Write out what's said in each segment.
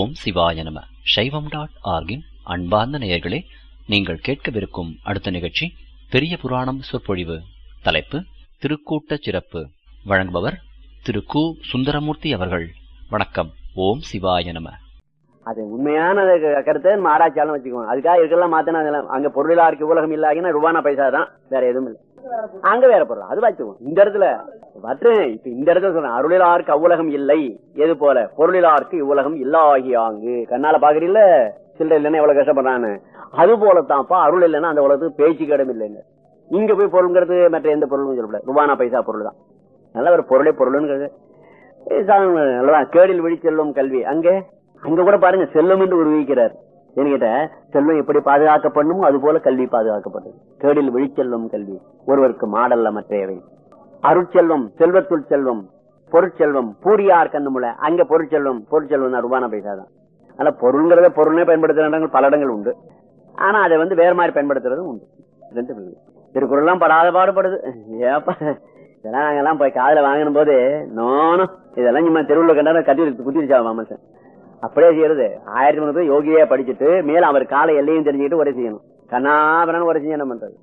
ஓம் சிவாய நம சைவம் டாட் ஆர்கின் அன்பார்ந்த நேயர்களே நீங்கள் கேட்கவிருக்கும் அடுத்த நிகழ்ச்சி பெரிய புராணம் சொற்பொழிவு தலைப்பு திருக்கூட்ட சிறப்பு வழங்குபவர் திரு கு சுந்தரமூர்த்தி அவர்கள் வணக்கம் ஓம் சிவாய நம அது உண்மையான கருத்தை நம்ம ஆராய்ச்சியாலும் வச்சுக்குவோம் அதுக்காக இருக்கலாம் மாத்தினா அதெல்லாம் அங்க பொருளா இருக்கு உலகம் இல்லாங்கன்னா ரூபானா பைசா தான் வேற எதுவும் இல்லை அங்க வேற பொருள் அது வச்சுக்குவோம் இந்த இடத்துல வற்று இப்ப இந்த இடத்துல சொல்றேன் அருளிலாருக்கு அவ்வுலகம் இல்லை எது போல பொருளிலாருக்கு இவ்வுலகம் இல்லாகியாங்கு கண்ணால பாக்குறீல்ல சில்லறை இல்லைன்னா எவ்வளவு கஷ்டப்படுறான்னு அது போலத்தான்ப்பா அருள் இல்லைன்னா அந்த உலகத்துக்கு பேச்சுக்கு இடம் இல்லைங்க இங்க போய் பொருள்ங்கிறது மற்ற எந்த பொருளும் சொல்லக்கூடாது ரூபானா பைசா பொருள் தான் நல்ல ஒரு பொருளே பொருள்ங்கிறது நல்லதான் கேடில் விழி செல்லும் கல்வி அங்கே அங்க கூட பாருங்க செல்வம் என்று உருவிக்கிறார் என்கிட்ட செல்வம் எப்படி பாதுகாக்கப்படணுமோ அது போல கல்வி பாதுகாக்கப்பட்டது கேடில் விழிச்செல்வம் கல்வி ஒருவருக்கு மாடல்ல மற்றையவை அருட்செல்வம் செல்வத்துள் செல்வம் பொருட்செல்வம் பூரியார் கண்ணுமுல அங்க பொருட்செல்வம் பொருட்செல்வம் தான் ரூபான பைசா தான் ஆனா பொருள்ங்கிறத பொருளே பயன்படுத்துற இடங்கள் பல இடங்கள் உண்டு ஆனா அதை வந்து வேற மாதிரி பயன்படுத்துறதும் உண்டு ரெண்டு திருக்குறள்லாம் படாத பாடுபடுது ஏப்பா இதெல்லாம் நாங்கெல்லாம் போய் காதல வாங்கின போது நானும் இதெல்லாம் சும்மா தெருவில் கண்டா கட்டி குத்திருச்சா மாமசன் அப்படியே செய்யறது ஆயிரத்தி முன்னூறு யோகியா படிச்சுட்டு மேல அவர் காலை எல்லையும் தெரிஞ்சுக்கிட்டு ஒரே செய்யணும் கண்ணாபரன் ஒரே செய்ய என்ன பண்றது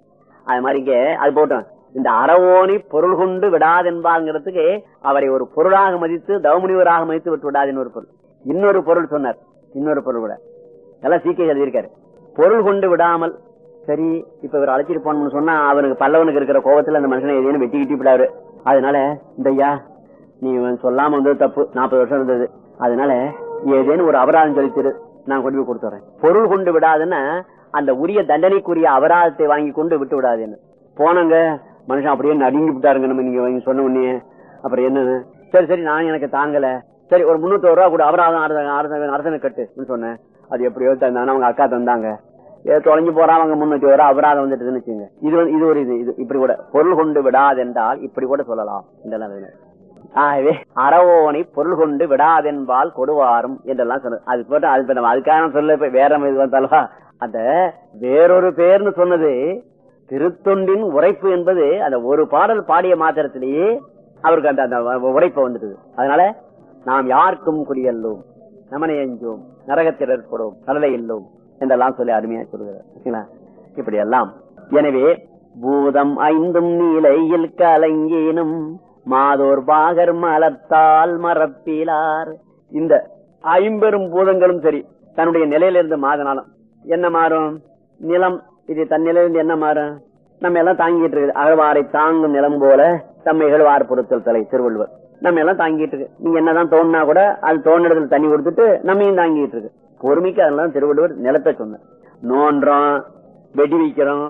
அது மாதிரி இங்க அது போட்டோம் இந்த அறவோனி பொருள் கொண்டு விடாதென்பாங்கிறதுக்கு அவரை ஒரு பொருளாக மதித்து தவமுனிவராக மதித்து விட்டு விடாதுன்னு ஒரு பொருள் இன்னொரு பொருள் சொன்னார் இன்னொரு பொருள் கூட எல்லாம் சீக்கிரம் எழுதியிருக்காரு பொருள் கொண்டு விடாமல் சரி இப்ப இவர் அழைச்சிட்டு போனோம்னு சொன்னா அவனுக்கு பல்லவனுக்கு இருக்கிற கோபத்துல அந்த மனுஷனை எதையும் வெட்டி கிட்டி விடாரு அதனால இந்த ஐயா நீ சொல்லாம வந்தது தப்பு நாற்பது வருஷம் இருந்தது அதனால ஏதேனும் ஒரு அபராதம் சொல்லித்திரு நான் கொண்டு போய் கொடுத்துறேன் பொருள் கொண்டு விடாதுன்னா அந்த உரிய தண்டனைக்குரிய அபராதத்தை வாங்கி கொண்டு விட்டு விடாதுன்னு போனங்க மனுஷன் அப்படியே நடுங்கி விட்டாருங்க நம்ம நீங்க சொன்ன உடனே அப்புறம் என்னன்னு சரி சரி நான் எனக்கு தாங்கல சரி ஒரு முன்னூத்தி ரூபா கூட அபராதம் அரசனை கட்டு சொன்னேன் அது எப்படியோ தந்தாங்க அவங்க அக்கா தந்தாங்க ஏதோ தொலைஞ்சு போறா அவங்க முன்னூத்தி ரூபா அபராதம் வந்துட்டுன்னு வச்சுங்க இது இது ஒரு இது இது இப்படி கூட பொருள் கொண்டு விடாதென்றால் இப்படி கூட சொல்லலாம் இந்த ஆகவே அறவோனை பொருள் கொண்டு விடாதென்பால் கொடுவாரும் என்றெல்லாம் சொன்னது அது போட்டு அது அதுக்காக சொல்ல வேற இது வந்தாலும் அந்த வேறொரு பேர்னு சொன்னது திருத்தொண்டின் உரைப்பு என்பது அந்த ஒரு பாடல் பாடிய மாத்திரத்திலேயே அவருக்கு அந்த அந்த உரைப்பு வந்துடுது அதனால நாம் யாருக்கும் குடியல்லோம் நமனை அஞ்சோம் நரகத்தில் ஏற்படும் கடலை இல்லோம் என்றெல்லாம் சொல்லி அருமையா சொல்லுகிறார் இப்படி எல்லாம் எனவே பூதம் ஐந்தும் நீலையில் கலங்கினும் மாதோர் பாகர் மலத்தால் மரப்பிலார் இந்த ஐம்பெரும் பூதங்களும் சரி தன்னுடைய நிலையிலிருந்து மாதனாலும் என்ன மாறும் நிலம் இது தன் நிலையிலிருந்து என்ன மாறும் நம்ம எல்லாம் தாங்கிட்டு இருக்கு அகழ்வாரை தாங்கும் நிலம் போல தம்மை இகழ்வார் பொருத்தல் தலை திருவள்ளுவர் நம்ம எல்லாம் தாங்கிட்டு இருக்கு நீங்க என்னதான் தோணுனா கூட அது தோணுறதுல தண்ணி கொடுத்துட்டு நம்மையும் தாங்கிட்டு இருக்கு பொறுமைக்கு அதெல்லாம் திருவள்ளுவர் நிலத்தை சொன்ன நோன்றோம் வெடி வைக்கிறோம்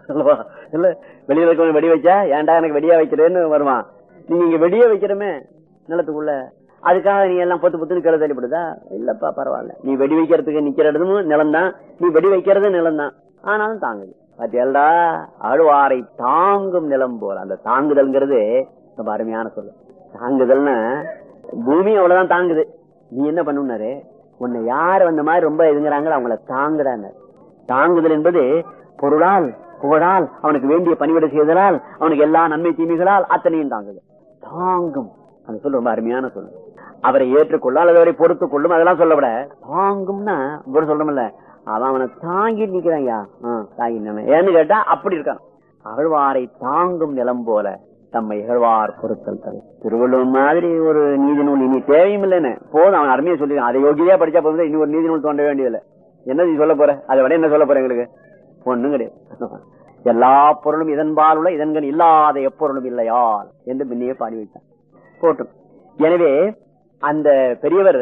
இல்ல வெளியில இருக்க வெடி வச்சா ஏன்டா எனக்கு வெடியா வைக்கிறேன்னு வருவான் நீங்க இங்க வெடிய வைக்கிறமே நிலத்துக்குள்ள அதுக்காக நீ எல்லாம் பொத்து பொத்துன்னு கீழே தள்ளிப்படுதா இல்லப்பா பரவாயில்ல நீ வெடி வைக்கிறதுக்கு நிக்கிற இடமும் நிலம் தான் நீ வெடி வைக்கிறது நிலம் தான் ஆனாலும் தாங்குது பாத்தியல்டா அழுவாரை தாங்கும் நிலம் போல அந்த தாங்குதல்ங்கிறது ரொம்ப அருமையான சொல்லு தாங்குதல்னா பூமி அவ்வளவுதான் தாங்குது நீ என்ன பண்ணுனாரு உன்னை யார் அந்த மாதிரி ரொம்ப இதுங்கிறாங்களோ அவங்கள தாங்குறாங்க தாங்குதல் என்பது பொருளால் புகழால் அவனுக்கு வேண்டிய பணிவிடை செய்தலால் அவனுக்கு எல்லா நன்மை தீமைகளால் அத்தனையும் தாங்குது தாங்கும் அந்த சொல்ல ரொம்ப அருமையான சொல்லு அவரை ஏற்றுக்கொள்ளும் அல்லது அவரை பொறுத்துக் கொள்ளும் அதெல்லாம் சொல்ல விட தாங்கும்னா இவர் சொல்றோம்ல அவன் அவனை தாங்கி நிக்கிறான்யா தாங்கி ஏன்னு கேட்டா அப்படி இருக்கான் அகழ்வாரை தாங்கும் நிலம் போல தம்மை இகழ்வார் பொருத்தல் தலை திருவள்ளுவர் மாதிரி ஒரு நீதி நூல் இனி தேவையும் இல்லைன்னு போதும் அவன் அருமையை சொல்லி அதை யோகியா படிச்சா போதும் இனி ஒரு நீதி நூல் தோன்ற வேண்டியதில்லை என்ன நீ சொல்ல போற அதை விட என்ன சொல்ல போற எங்களுக்கு ஒண்ணும் கிடையாது எல்லா பொருளும் இதன்பால் உள்ள இதன்கள் இல்லாத எப்பொருளும் இல்லையால் என்று முன்னையே பாடி வைத்தான் போட்டும் எனவே அந்த பெரியவர்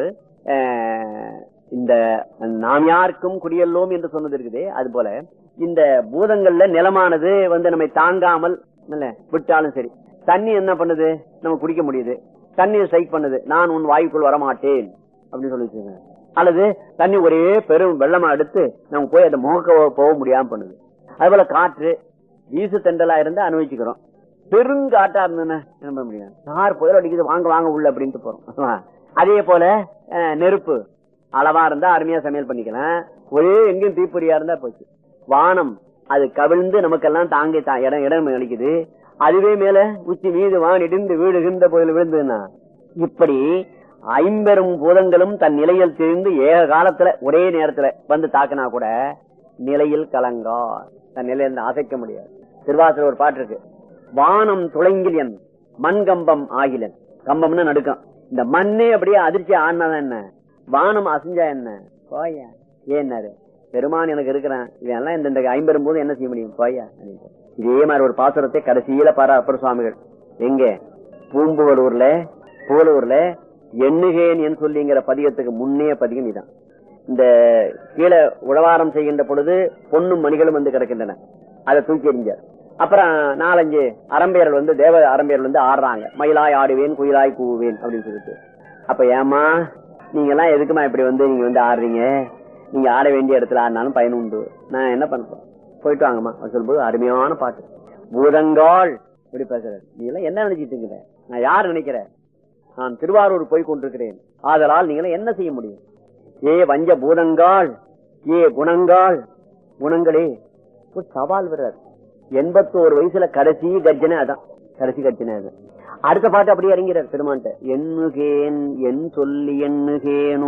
இந்த நாம் யாருக்கும் குடியல்லோம் என்று சொன்னது இருக்குது அது போல இந்த பூதங்கள்ல நிலமானது வந்து நம்மை தாங்காமல் விட்டாலும் சரி தண்ணி என்ன பண்ணுது நம்ம குடிக்க முடியுது தண்ணீர் சைக் பண்ணுது நான் உன் வாய்க்குள் வரமாட்டேன் அப்படின்னு சொல்லி அல்லது தண்ணி ஒரே பெரும் வெள்ளமா எடுத்து நம்ம போய் அந்த முகக்க போக முடியாம பண்ணுது அது போல காற்று வீசு தெண்டலா இருந்து அனுபவிச்சுக்கிறோம் பெருங்காட்டா இருந்ததுன்னா என்ன பண்ண முடியும் யார் புயல் அடிக்குது வாங்க வாங்க உள்ள அப்படின்ட்டு போறோம் அதே போல நெருப்பு அளவா இருந்தா அருமையா சமையல் பண்ணிக்கலாம் ஒரே எங்கேயும் தீப்பொறியா இருந்தா போச்சு வானம் அது கவிழ்ந்து நமக்கெல்லாம் தாங்கி இடம் இடம் அளிக்குது அதுவே மேல உச்சி மீது வான் இடிந்து வீடு இருந்த போதில் விழுந்ததுன்னா இப்படி ஐம்பெரும் பூதங்களும் தன் நிலையில் தெரிந்து ஏக காலத்துல ஒரே நேரத்துல வந்து தாக்கினா கூட நிலையில் கலங்கா தன் நிலையில அசைக்க முடியாது திருவாசூர் ஒரு பாட்டு இருக்கு வானம் துளைங்கில் என் மண் கம்பம் ஆகிலன் கம்பம்னு நடுக்கம் இந்த மண்ணே அப்படியே அதிர்ச்சி ஆடினாதான் என்ன வானம் அசைஞ்சா என்ன போயா ஏன்னாரு பெருமான் எனக்கு இருக்கிறான் இவன் எல்லாம் இந்த இந்த ஐம்பெரும் போது என்ன செய்ய முடியும் போயா அப்படின்ட்டு. இதே மாதிரி ஒரு பாசுரத்தை கடைசியில பாரா அப்பர் சுவாமிகள் எங்க பூம்புவலூர்ல புகழூர்ல எண்ணுகேன் என் சொல்லிங்கிற பதிகத்துக்கு முன்னே பதிகம் இதான் இந்த கீழே உழவாரம் செய்கின்ற பொழுது பொண்ணும் மணிகளும் வந்து கிடக்கின்றன அதை தூக்கி எறிஞ்சார் அப்புறம் நாலஞ்சு அரம்பேர்கள் வந்து தேவ அரம்பேர்கள் வந்து ஆடுறாங்க மயிலாய் ஆடுவேன் குயிலாய் கூவுவேன் அப்படின்னு சொல்லிட்டு அப்ப ஏமா நீங்க எல்லாம் எதுக்குமா இப்படி வந்து நீங்க வந்து ஆடுறீங்க நீங்க ஆட வேண்டிய இடத்துல ஆடினாலும் பயன் உண்டு நான் என்ன பண்ண போயிட்டு வாங்கம்மா அப்படின்னு சொல்லும்போது அருமையான பாட்டு பூதங்கால் இப்படி பேசுறாரு நீ எல்லாம் என்ன நினைச்சிட்டு இருக்கிற நான் யார் நினைக்கிறேன் நான் திருவாரூர் போய் கொண்டிருக்கிறேன் ஆதலால் நீங்க என்ன செய்ய முடியும் ஏ வஞ்ச பூதங்கால் ஏ குணங்கால் குணங்களே ஒரு சவால் வர்றார் எண்பத்தோரு வயசுல கடைசி கர்ஜனை அதான் கடைசி கர்ஜனை அதான் அடுத்த பாட்டு அப்படியே இறங்கிறார் பெருமான்ட்ட எண்ணுகேன் என் சொல்லி எண்ணுகேனோ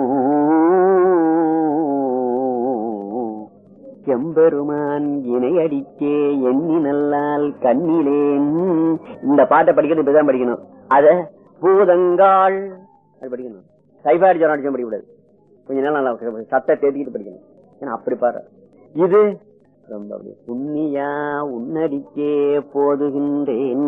எம்பெருமான் இணையடிக்கே எண்ணி நல்லால் கண்ணிலேன் இந்த பாட்டை படிக்கிறது இப்படிதான் படிக்கணும் அத பூதங்கால் அது படிக்கணும் டைபாய்டு ஜரம் அடிச்சு படிக்கக்கூடாது கொஞ்ச நாள் நல்லா சத்தை தேத்திக்கிட்டு படிக்கணும் ஏன்னா அப்படி பாரு இது ரொம்ப அப்படி உன்னியா உன்னடிக்கே போதுகின்றேன்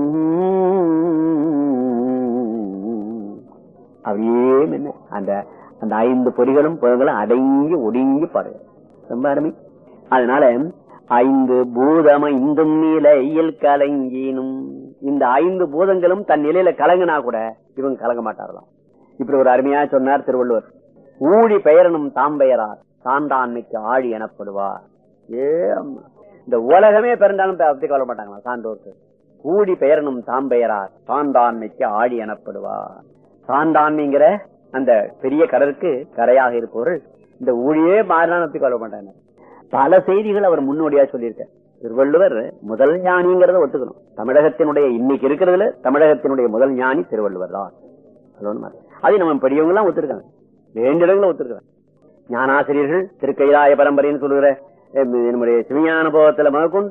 அப்படியே மென்ன அந்த அந்த ஐந்து பொறிகளும் பொருள்களும் அடங்கி ஒடுங்கி பாருங்க ரொம்ப அருமை அதனால ஐந்து பூதம் ஐந்தும் நிலையில் கலங்கினும் இந்த ஐந்து பூதங்களும் தன் நிலையில கலங்கினா கூட இவங்க கலங்க மாட்டாரலாம் இப்படி ஒரு அருமையா சொன்னார் திருவள்ளுவர் ஊழி பெயரனும் தாம்பெயரார் சான்றாண்மைக்கு ஆழி எனப்படுவார் ஏ அம்மா. இந்த உலகமே பிறந்தாலும் பத்தி கவலை மாட்டாங்களா சான்றோருக்கு ஊடி பெயரனும் தாம்பெயரார் சான்றாண்மைக்கு ஆழி எனப்படுவார் சான்றாண்மைங்கிற அந்த பெரிய கடற்கு கரையாக இருப்பவர்கள் இந்த ஊழியே மாறினாலும் பத்தி கவலை மாட்டாங்க பல செய்திகள் அவர் முன்னோடியா சொல்லியிருக்கார் திருவள்ளுவர் முதல் ஞானிங்கிறத ஒத்துக்கணும் தமிழகத்தினுடைய இன்னைக்கு இருக்கிறதுல தமிழகத்தினுடைய முதல் ஞானி திருவள்ளுவர் தான் அது ஒண்ணு மாதிரி. அது நம்ம பெரியவங்க எல்லாம் ஒத்துருக்காங்க வேண்டிய இடங்களும் ஒத்துருக்காங்க ஞானாசிரியர்கள் திருக்கைலாய பரம்பரைன்னு சொல்லுகிற அஹ், நம்முடைய சிவஞான போகத்துல முதற்கொண்டு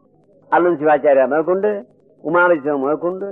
அல்லது சிவாச்சாரியா முதற்கொண்டு உமாவிசிவம் முதற்கொண்டு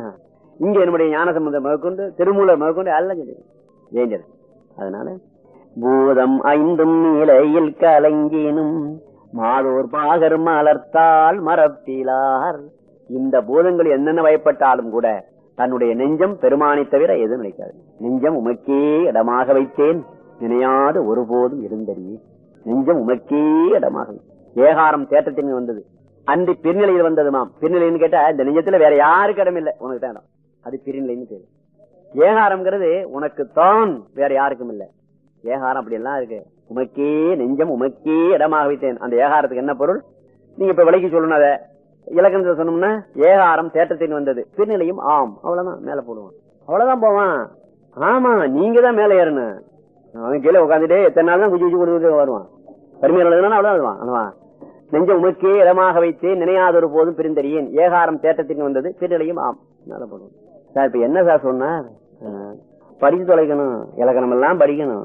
இங்க நம்முடைய ஞான சம்பந்தம் முதற்கொண்டு திருமூலர் முதற்கொண்டு எல்லாம் சொல்லி வேண்டியது அதனால பூதம் ஐந்தும் நிலையில் கலங்கினும் மாதோர் பாகர் மலர்த்தால் மரப்பிலார் இந்த பூதங்கள் என்னென்ன வயப்பட்டாலும் கூட தன்னுடைய நெஞ்சம் பெருமானை தவிர எதுவும் நினைக்காது நெஞ்சம் உமக்கே இடமாக வைத்தேன் நினையாத ஒருபோதும் இருந்தறியே நெஞ்சம் உமக்கே இடமாக வைத்தேன். ஏகாரம் தேட்டத்தின் வந்தது அன்றி பிரிநிலையில் வந்ததுமாம் பிரிநிலைன்னு கேட்டா இந்த நெஞ்சத்துல வேற யாருக்கு இடம் இல்லை உனக்கு தான் இடம் அது பிரிநிலைன்னு பேரு ஏகாரம்ங்கிறது உனக்கு தான் வேற யாருக்கும் இல்லை ஏகாரம் அப்படி எல்லாம் இருக்கு உமக்கே நெஞ்சம் உமக்கே இடமாக வைத்தேன் அந்த ஏகாரத்துக்கு என்ன பொருள் நீங்க இப்ப விலைக்கு சொல்லணும் அதை இலக்கணத்தை சொன்னோம்னா ஏகாரம் தேட்டத்தின் வந்தது பின்னிலையும் ஆம் அவ்வளவுதான் மேல போடுவான் அவ்வளவுதான் போவான் ஆமா நீங்க தான் மேல ஏறணும் அவன் கீழே உட்காந்துட்டே எத்தனை நாள் தான் குச்சி குச்சி கொடுத்துட்டு வருவான் பெருமையில் எழுதுனா அவ்வளவு வருவான் அவ்வளவுதான் நெஞ்ச உமக்கே இடமாக வைத்து நினையாதொரு போதும் பிரிந்தறியேன் ஏகாரம் தேட்டத்தின் வந்தது பின்னிலையும் ஆம் மேல போடுவான் சார் இப்ப என்ன சார் சொன்னார் அஹ், படிச்சு தொலைக்கணும் இலக்கணம் எல்லாம் படிக்கணும்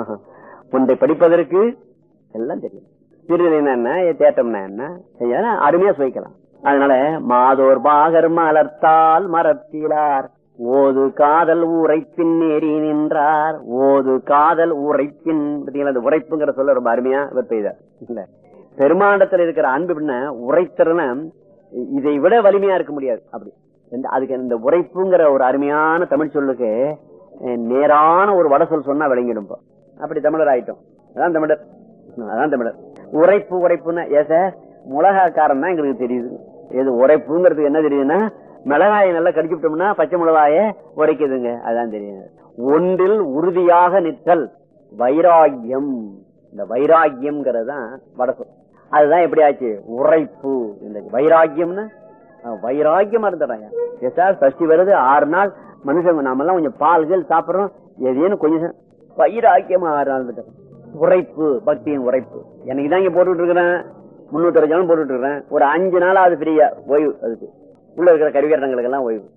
ஒன்றை படிப்பதற்கு எல்லாம் தெரியும் திருநிலைனா என்ன தேட்டம்னா என்ன செய்ய அருமையா சுவைக்கலாம் அதனால மாதோர் பாகர் மலர்த்தால் மரத்திலார் ஓது காதல் உரைப்பின் ஏறி நின்றார் ஓது காதல் உரைப்பின் பாத்தீங்களா அந்த உரைப்புங்கிற சொல்ல ரொம்ப அருமையா இவர் பெய்தார் இல்ல பெருமாண்டத்துல இருக்கிற அன்பு என்ன உரைத்தரன இதை விட வலிமையா இருக்க முடியாது அப்படி இந்த- அதுக்கு இந்த உரைப்புங்கிற ஒரு அருமையான தமிழ் சொல்லுக்கு அஹ், நேரான ஒரு வட சொல் சொன்னா விளங்கிடும் இப்ப. அப்படி தமிழர் ஆயிட்டோம் அதான் தமிழர் அதான் தமிழர் உரைப்பு உரைப்புன்னா ஏ சார் மிளகாக்காரன் தான் எங்களுக்கு தெரியுது எது உரைப்புங்கிறதுக்கு என்ன தெரியுதுன்னா மிளகாயை நல்லா கடிச்சு விட்டோம்னா பச்சை மிளகாய உரைக்குதுங்க அதான் தெரியும் ஒன்றில் உறுதியாக நிற்றல் வைராக்கியம் இந்த வைராக்கியம்ங்கிறது தான் வடசொல் அதுதான் எப்படி ஆச்சு உரைப்பு இந்த வைராக்கியம்னு அஹ், வைராக்கியமா இருந்துறாங்க சார் சஷ்டி வருது ஆறு நாள் மனுஷங்க நாமெல்லாம் கொஞ்சம் பால்கள் சாப்பிடுறோம் எதேன்னு கொஞ்சம் வைராக்கியமா ஆறு நாள் இருந்துட்டோம் உரைப்பு பக்தியின் உரைப்பு எனக்கு தான் இங்க போட்டுட்டு இருக்கிறேன் முன்னூத்தி அறுபது போட்டுட்டு இருக்கிறேன் ஒரு அஞ்சு நாளாவது ஃப்ரீயா ஓய்வு அதுக்கு உள்ள இருக்கிற கருவிகரணங்களுக்கு எல்லாம் ஓய்வு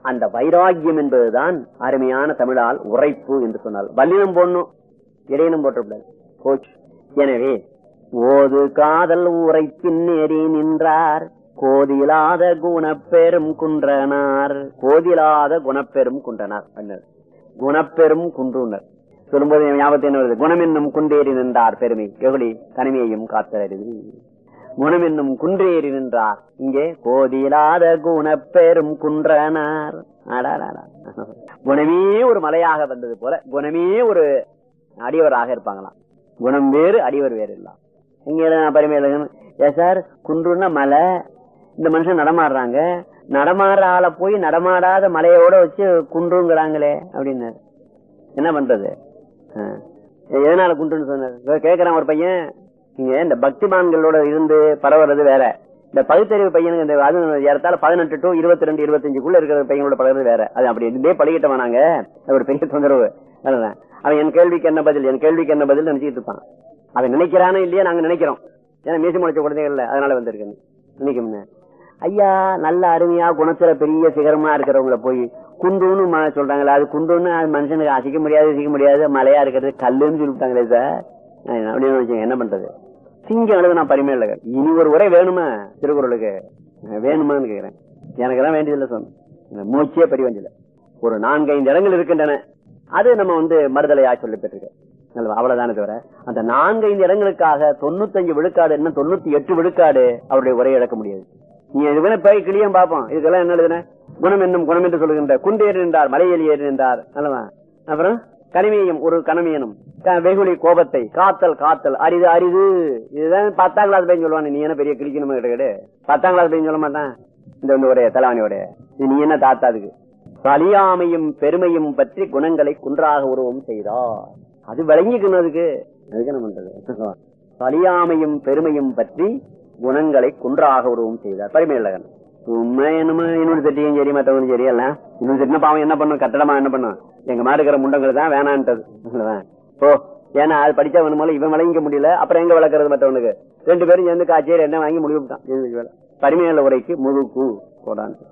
அந்த வைராக்கியம் என்பதுதான் அருமையான தமிழால் உரைப்பு என்று சொன்னால் வல்லினம் போடணும் இடையினம் போட்டக்கூடாது போச்சு எனவே ஓது காதல் உரைப்பின் நெறி நின்றார் கோதிலாத குணப்பெரும் குன்றனார் கோதிலாத குணப்பெரும் குன்றனார் அண்ணர் குணப்பெரும் குன்றுனர் சொல்லும்போது ஞாபகத்தை என்ன வருது குணம் என்னும் குன்றேறி நின்றார் பெருமை எவ்வளி தனிமையையும் காத்தறிவு குணம் என்னும் குன்றேறி நின்றார் இங்கே கோதிலாத குணப்பெரும் குன்றனார் அடாடாடா. குணமே ஒரு மலையாக வந்தது போல குணமே ஒரு அடியவராக இருப்பாங்களாம் குணம் வேறு அடியவர் வேறு இல்ல இங்க பரிமையில ஏ சார் குன்றுன்னா மலை இந்த மனுஷன் நடமாடுறாங்க நடமாடுற ஆளை போய் நடமாடாத மலையோட வச்சு குன்றுங்கிறாங்களே அப்படின்னு என்ன பண்றது ஆ. எதனால குன்றுன்னு சொன்னார் கேக்குறான் ஒரு பையன் நீங்க இந்த பக்திமான்களோட இருந்து பரவுறது வேற இந்த பகுத்தறிவு பையனுக்கு இந்த அது ஏறத்தால பதினெட்டு டு இருபத்தி ரெண்டு இருபத்தஞ்சுக்குள்ள இருக்கிற பையனோட பழகிறது வேற அது அப்படி இருந்தே பழகிட்டவன் நாங்க அது ஒரு பெரிய தொந்தரவு அதுதான். அவன் என் கேள்விக்கு என்ன பதில் என் கேள்விக்கு என்ன பதில் நினைச்சிட்டு இருப்பான் அவன் நினைக்கிறானோ இல்லையா நாங்க நினைக்கிறோம் ஏன்னா மீசி முளைச்ச குழந்தைகள் இல்ல அதனால வந்திருக்கேன் நினைக்கும் ஐயா நல்ல அருமையா குணத்துல பெரிய சிகரமா இருக்கிறவங்கள போய் குண்டுன்னு ம- சொல்றாங்களே அது குண்டுன்னு அது மனுஷனுக்கு அசைக்க முடியாது அசைக்க முடியாது மலையா இருக்கிறது கல்லுன்னு சொல்லிவிட்டாங்களே சார் அஹ் அப்படின்னு வச்சுங்க என்ன பண்றது சிங்கம் அளவு நான் பரிமையில இனி ஒரு உரை வேணுமா திருக்குறளுக்கு அஹ் வேணுமான்னு கேக்குறேன் எனக்கு தான் வேண்டியதில்லை சொன்ன மூச்சே பெரியவஞ்சில ஒரு நான்கைந்து இடங்கள் இருக்கின்றன அது நம்ம வந்து மறுதலையா சொல்லி பெற்றிருக்கோம் நல்லதா? அவ்வளவுதானே தவிர அந்த நான்கைந்து இடங்களுக்காக தொண்ணூத்தஞ்சு விழுக்காடு என்ன தொண்ணூத்தி எட்டு விழுக்காடு அவருடைய உரையை இழக்க முடியாது நீ இது வேணா போய் கிளியும் பார்ப்போம் இதுக்கெல்லாம் என்ன எழுதுன குணம் என்னும் குணம் என்று சொல்லுகின்ற குண்டேறி நின்றார் மலையேறி ஏறி நின்றார் அல்லவா அப்புறம் கனிமையும் ஒரு கனமையனும் க- வெகுளி கோபத்தை காத்தல் காத்தல் அரிது அரிது இதுதான் பத்தாம் கிளாஸ் பையன் சொல்லுவான் நீ என்ன பெரிய கிளிக்கணுமா கிடையாது பத்தாம் கிளாஸ் பையன் சொல்ல மாட்டான் இந்த வந்து ஒரு தலைவாணியோட இது நீ என்ன தாத்தாதுக்கு பலியாமையும் பெருமையும் பற்றி குணங்களை குன்றாக உருவம் செய்தார் அது விளங்கிக்கணும் அதுக்கு அதுக்கு என்ன பண்றது பலியாமையும் பெருமையும் பற்றி குணங்களை குன்றாக உருவம் செய்தார் பரிமையுள்ளகன் உண்மை என்னமோ இன்னொரு தட்டியும் சரி மற்றவங்களும் சரி எல்லாம் இன்னொரு தட்டினா பாவம் என்ன பண்ணும் கட்டடமா என்ன பண்ணும் எங்க மாதிரி இருக்கிற முண்டங்கள் தான் வேணான்ட்டது அவ்வளவுதான். ஓ ஏன்னா அது படிச்சா வேணும் போல இவன் விளங்கிக்க முடியல அப்புறம் எங்க வளர்க்கறது மற்றவனுக்கு ரெண்டு பேரும் சேர்ந்து காய்ச்சல் என்ன வாங்கி முடிவு விட்டான் பரிமையுள்ள உரைக்கு முழுக்கு போடான்னு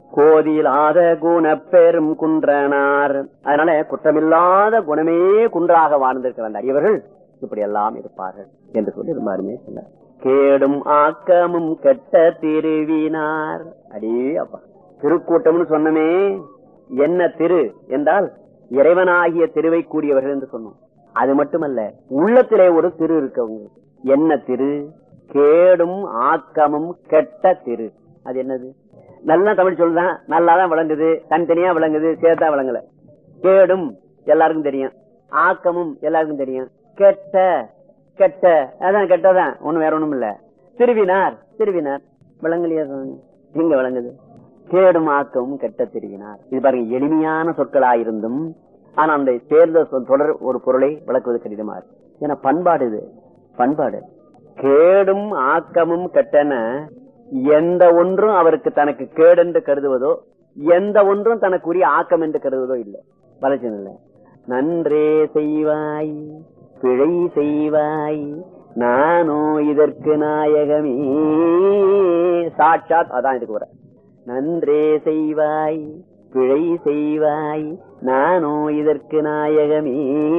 கோதிலாத குண பெரும் குன்றனார் அதனால குற்றமில்லாத குணமே குன்றாக வாழ்ந்திருக்கிற அந்த அடியவர்கள் இப்படி எல்லாம் இருப்பார்கள் என்று சொல்லி ரொம்ப அருமையா சொன்னார் கேடும் ஆக்கமும் கெட்ட திருவினார் அடே அப்பா திருக்கூட்டம்னு சொன்னமே என்ன திரு என்றால் இறைவனாகிய திருவை கூடியவர்கள் என்று சொன்னோம் அது மட்டுமல்ல உள்ளத்திலே ஒரு திரு இருக்கவங்க என்ன திரு கேடும் ஆக்கமும் கெட்ட திரு அது என்னது நல்லா தமிழ் சொல்லுதான் நல்லாதான் விளங்குது தனித்தனியா விளங்குது சேர்த்தா விளங்கல கேடும் எல்லாருக்கும் தெரியும் ஆக்கமும் எல்லாருக்கும் தெரியும் கெட்ட கெட்ட அதான் கெட்டதான் ஒண்ணும் வேற ஒண்ணும் இல்ல திருவினார் திருவினார் விளங்கலையா சுவாமி? எங்க விளங்குது கேடும் ஆக்கமும் கெட்ட திருவினார் இது பாருங்க எளிமையான சொற்களாயிருந்தும் ஆனா அந்த தேர்ந்த சொல் தொடர் ஒரு பொருளை விளக்குவது கடினமா இருக்கு ஏன்னா பண்பாடு இது பண்பாடு கேடும் ஆக்கமும் கெட்டன எந்த ஒன்றும் அவருக்கு தனக்கு கேடென்று கருதுவதோ எந்த ஒன்றும் தனக்குரிய ஆக்கம் என்று கருதுவதோ இல்லை வளர்ச்சி இல்லை நன்றே செய்வாய் பிழை செய்வாய் நானோ இதற்கு நாயகமே சாட்சாத் அதான் இதுக்கு வர நன்றே செய்வாய் பிழை செய்வாய் நானோ இதற்கு நாயகமே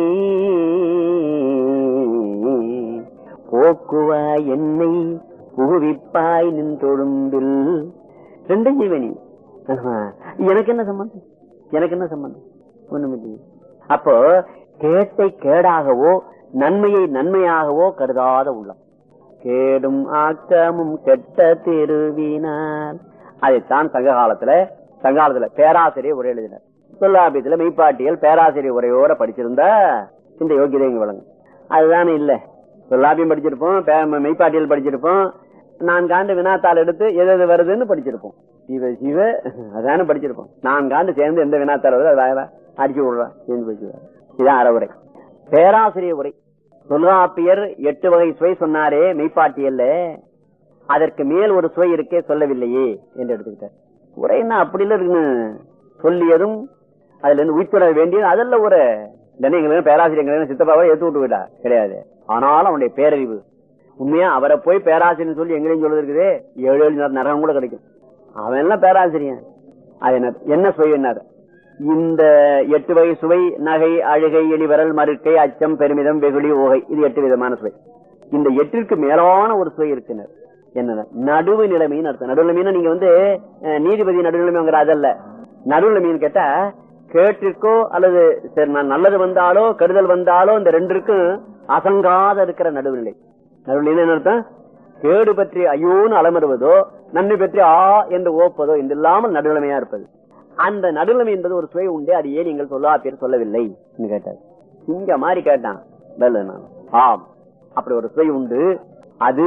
போக்குவாய் என்னை புகுவிப்பாய் நின் தொழும்பில் ரெண்டும் ஜீவனி ஆமா. எனக்கு என்ன சம்பந்தம் எனக்கு என்ன சம்பந்தம் ஒண்ணுமில்லை அப்போ கேட்டை கேடாகவோ நன்மையை நன்மையாகவோ கருதாத உள்ளம் கேடும் ஆக்கமும் கெட்ட திருவினார் அதைத்தான் சங்க காலத்துல சங்க காலத்துல பேராசிரியர் உரை எழுதினார் தொல்லாபியத்துல மெய்ப்பாட்டியல் பேராசிரியர் உரையோட படிச்சிருந்தா இந்த யோகியதை இங்க வழங்கும் அதுதானே இல்ல தொல்லாபியம் படிச்சிருப்போம் பே- மெய்ப்பாட்டியல் படிச்சிருப்போம் நான்காண்டு வினாத்தாள் எடுத்து எது எது வருதுன்னு படிச்சிருப்போம் சிவ சிவ அதானே படிச்சிருப்போம் நான்காண்டு சேர்ந்து எந்த வினாத்தாள் வருது அதை வேற அடிச்சு விடுறா சேர்ந்து படிச்சுடுறா இதான் அறவுரை பேராசிரியர் உரை தொல்காப்பியர் எட்டு வகை சுவை சொன்னாரே மெய்ப்பாட்டியல்ல அதற்கு மேல் ஒரு சுவை இருக்கே சொல்லவில்லையே என்று எடுத்துக்கிட்டார் உரைன்னா அப்படி இல்ல இருக்குன்னு சொல்லியதும் அதுல இருந்து உயிர்த்துட வேண்டியது அதல்ல ஒரு இல்லைன்னா எங்களுக்கு பேராசிரியர் சித்தப்பாவை ஏத்து விட்டு விடா கிடையாது ஆனாலும் அவனுடைய பேரறிவு உண்மையா அவரை போய் பேராசிரியர் சொல்லி எங்களையும் சொல்றது இருக்குது ஏழு ஏழு நரகம் கூட கிடைக்கும் அவன் எல்லாம் பேராசிரியன் அது என்ன என்ன சுவை என்ன இந்த எட்டு வகை சுவை நகை அழுகை எளிவரல் மறுக்கை அச்சம் பெருமிதம் வெகுளி ஓகை இது எட்டு விதமான சுவை இந்த எட்டிற்கு மேலான ஒரு சுவை இருக்குனர் என்ன நடுவு நிலைமைன்னு அர்த்தம் நடுவு நிலைமைன்னு நீங்க வந்து அஹ், நீதிபதி நடுவு நிலைமைங்கிற அதல்ல நடுவு நிலைமைன்னு கேட்டா கேட்டிற்கோ அல்லது சரி நான் நல்லது வந்தாலோ கெடுதல் வந்தாலோ இந்த ரெண்டிற்கும் அசங்காத இருக்கிற நடுவுநிலை நடுவுநிலை என்ன அர்த்தம் கேடு பற்றி ஐயோன்னு அலமருவதோ நன்மை பற்றி ஆ என்று ஓப்பதோ என்று இல்லாமல் நடுநிலைமையா இருப்பது அந்த நடுநிலைமை என்பது ஒரு சுவை உண்டு அது ஏன் நீங்கள் சொல்லா பேர் சொல்லவில்லை என்று கேட்டார் இங்க மாதிரி கேட்டான் பதில் நான், ஆம் அப்படி ஒரு சுவை உண்டு அது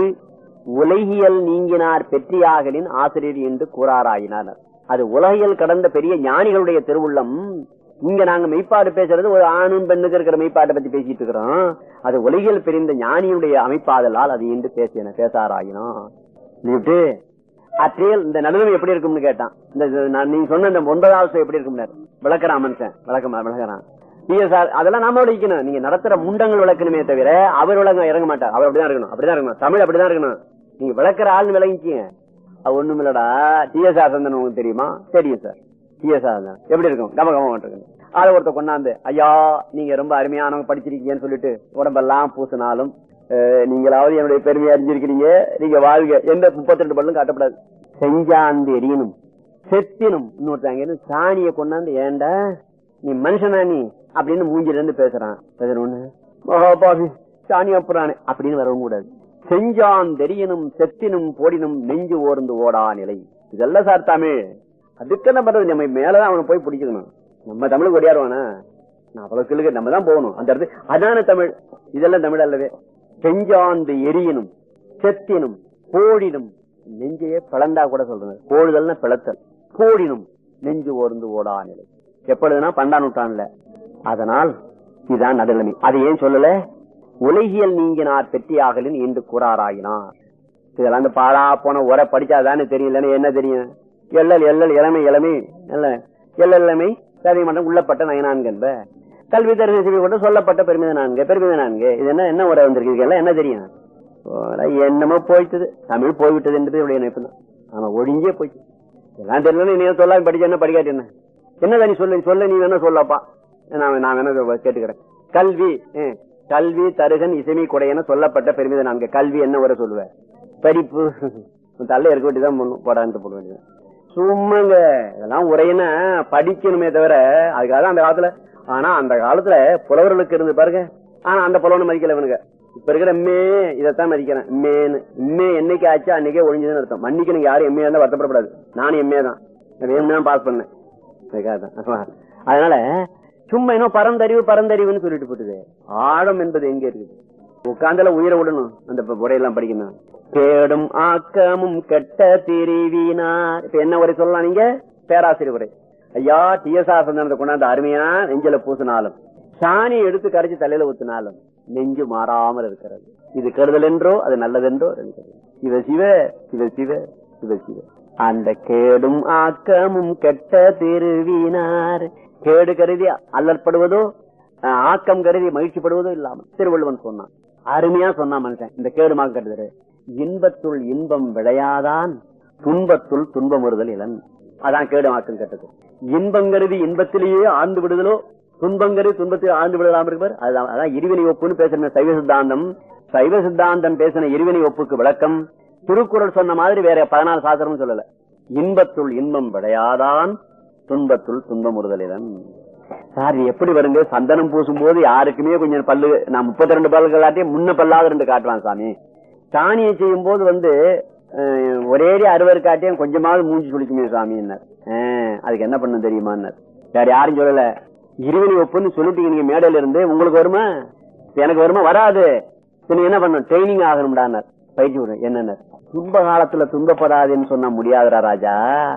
உலகியல் நீங்கினார் பெற்றியாகலின் ஆசிரியர் என்று கூறாராயினார் அது உலகியல் கடந்த பெரிய ஞானிகளுடைய திருவுள்ளம் இங்க நாங்க மெய்ப்பாடு பேசுறது ஒரு ஆணும் பெண்ணுக்கு இருக்கிற மெய்ப்பாட்டை பத்தி பேசிட்டு இருக்கிறோம் அது உலகியல் பிரிந்த ஞானியுடைய அமைப்பாதலால் அது என்று பேசின பேசாராயினா நீட்டு அற்றியல் இந்த நடுநிலை எப்படி இருக்கும்னு கேட்டான் இந்த இது நான் நீங்க சொன்ன இந்த ஒன்பதாவது சுவை எப்படி இருக்கும் விளக்குறான் மனுஷன் விளக்க விளக்குறான் பிஎஸ்ஆர் அதெல்லாம் நாம விளக்கணும் நீங்க நடத்துற முண்டங்கள் விளக்கணுமே தவிர அவர் விளங்க இறங்க மாட்டார் அவர் அப்படிதான் இருக்கணும் அப்படிதான் இருக்கணும் தமிழ் அப்படிதான் இருக்கணும் நீங்க விளக்குற ஆள்னு விளங்கிக்கீங்க அது ஒண்ணும் இல்லடா டிஎஸ்ஆர் சந்தன் உங்களுக்கு தெரியுமா தெரியும் சார் டிஎஸ்ஆர் சந்தன் எப்படி இருக்கும் கம கம இருக்கணும் அதை ஒருத்த கொண்டாந்து ஐயா நீங்க ரொம்ப அருமையானவங்க படிச்சிருக்கீங்கன்னு சொல்லிட்டு உடம்பெல்லாம் பூசினாலும் அஹ், நீங்களாவது என்னுடைய பெருமையை அறிஞ்சிருக்கிறீங்க நீங்க வாழ்க எந்த முப்பத்தி ரெண்டு பல்லும் காட்டப்படாது செஞ்சாந்து எரியணும் செத்தினும் இன்னொருத்தாங்க சாணியை கொண்டாந்து ஏண்டா நீ மனுஷனா நீ அப்படின்னு மூஞ்சில இருந்து பேசுறான் பேசுறோன்னு மகாபாவி சாணி அப்புறானே அப்படின்னு வரவும் கூடாது செஞ்சான் தெரியனும் செத்தினும் போடினும் நெஞ்சு ஓர்ந்து ஓடா நிலை இதெல்லாம் சார் தமிழ் அதுக்கு என்ன பண்றது நம்ம மேலதான் அவனை போய் பிடிக்கணும் நம்ம தமிழுக்கு ஒடியாருவானா நான் அவ்வளவு கிளுக்கு நம்ம தான் போகணும் அந்த இடத்து அதான தமிழ் இதெல்லாம் தமிழ் அல்லவே செஞ்சாந்து எரியனும் செத்தினும் போடினும் நெஞ்சையே பிளந்தா கூட சொல்றது போடுதல்னா பிளத்தல் போடினும் நெஞ்சு ஓர்ந்து ஓடா நிலை எப்பொழுதுனா பண்டா நூற்றாண்டுல அதனால் இதுதான் நடுநிலைமை அதை ஏன் சொல்லல உலகியல் நீங்கினார் பெற்றியாகலின் என்று கூறாராயினார் இதெல்லாம் அந்த பாழா போன உரை படிச்சாதானே தெரியலன்னு என்ன தெரியும் எல்லல் எல்லல் இளமை இளமை இல்ல எல்லல் இளமை சரி மட்டும் உள்ளப்பட்ட நயனான்கு என்ப கல்வி தரிசன செய்தி கொண்டு சொல்லப்பட்ட பெருமித நான்கு பெருமித நான்கு இது என்ன என்ன உரை வந்திருக்கு இதெல்லாம் என்ன தெரியும் போடா, என்னமோ போயிட்டது தமிழ் போய்விட்டது என்பது இவருடைய நினைப்பு தான் ஆனா ஒழிஞ்சே போயிட்டு எல்லாம் தெரியல நீ சொல்லாம படிச்ச என்ன படிக்காட்டி என்ன என்னதான் நீ சொல்லு சொல்ல நீ வேணா சொல்லப்பா நான் நான் வேணா கேட்டுக்கிறேன் கல்வி ஹம், கல்வி தருகன் இசைமை கொடையென சொல்லப்பட்ட பெருமித நான்கு கல்வி என்ன உரை சொல்லுவேன் படிப்பு உன் தள்ள இருக்க வேண்டியதான் பண்ணும் போடான்ட்டு போட வேண்டியது சும்மாங்க இதெல்லாம் உரையினா படிக்கணுமே தவிர அதுக்காக தான் அந்த காலத்துல ஆனா அந்த காலத்துல புலவர்களுக்கு இருந்து பாருங்க ஆனா அந்த புலவனை மதிக்கல இவனுங்க இப்ப இருக்கிற மே இதைத்தான் மதிக்கிறேன் மேன்னு இம்மே என்னைக்கு ஆச்சு அன்னைக்கே ஒழிஞ்சதுன்னு அர்த்தம் மன்னிக்கு நீங்க யாரும் எம்ஏ இருந்தா வருத்தப்படக்கூடாது நானும் எம்ஏ தான் வேணும்னா பாஸ் பண்ணேன் அதுக்காக தான். அதனால சும்மா இன்னும் பரந்தறிவு பரந்தறிவுன்னு சொல்லிட்டு போட்டுது ஆழம் என்பது எங்க இருக்குது உட்கார்ந்தால உயிரை விடணும் அந்த ப- உரையெல்லாம் படிக்கணும் கேடும் ஆக்கமும் கெட்ட திரிவினார் இப்ப என்ன உரை சொல்லலாம் நீங்க பேராசிரியர் உரை ஐயா டிஎஸ்ஆர் சந்தனத்தை கொண்டாந்து அருமையா நெஞ்சில பூசினாலும் சாணி எடுத்து கரைச்சு தலையில ஊத்தினாலும் நெஞ்சு மாறாமல் இருக்கிறது இது கருதல் என்றோ அது நல்லதென்றோ இருக்கிறது. சிவ சிவ சிவ சிவ சிவ சிவ அந்த கேடும் ஆக்கமும் கெட்ட திருவினார் கேடு கருதி அல்லற்படுவதோ அஹ், ஆக்கம் கருதி மகிழ்ச்சிப்படுவதோ இல்லாமல் திருவள்ளுவன் சொன்னான் அருமையா சொன்னான் மனுஷன் இந்த கேடு மாக்கம் கட்டுதல் இன்பத்துள் இன்பம் விளையாதான் துன்பத்துள் துன்பம் வருதல் இளன் அதான் கேடு மாக்கம் கட்டது இன்பம் கருதி இன்பத்திலேயே ஆழ்ந்து விடுதலோ துன்பம் கருதி துன்பத்தில் ஆழ்ந்து விடலாம் இருப்பார் அதுதான் அதான் இருவினை ஒப்புன்னு பேசுற சைவ சித்தாந்தம் சைவ சித்தாந்தம் பேசின இருவினை ஒப்புக்கு விளக்கம் திருக்குறள் சொன்ன மாதிரி வேற பதினாலு சாஸ்திரம் சொல்லல இன்பத்துள் இன்பம் விளையாதான் துன்பத்துள் துன்பம் உறுதலிடன் சார் இது எப்படி வருங்க சந்தனம் பூசும் போது யாருக்குமே கொஞ்சம் பல்லு நான் முப்பத்தி ரெண்டு பல்லு காட்டியும் முன்ன பல்லாவது ரெண்டு காட்டுவான் சாமி சாணியை செய்யும் போது வந்து அஹ், ஒரேடி அறுவர் காட்டியும் கொஞ்சமாவது மூஞ்சி சுளிக்குமே சாமின்னார் அஹ், அதுக்கு என்ன பண்ண தெரியுமான்னார் வேற யாரும் சொல்லல இருவினை ஒப்புன்னு சொல்லிட்டீங்க நீங்க மேடையில இருந்து உங்களுக்கு வருமா எனக்கு வருமா வராது நீங்க என்ன பண்ணணும் ட்ரைனிங் ஆகணும்டானார் பயிற்சி விடு என்னன்னார் துன்ப காலத்துல துன்பப்படாதுன்னு சொன்னா முடியாதுடா ராஜா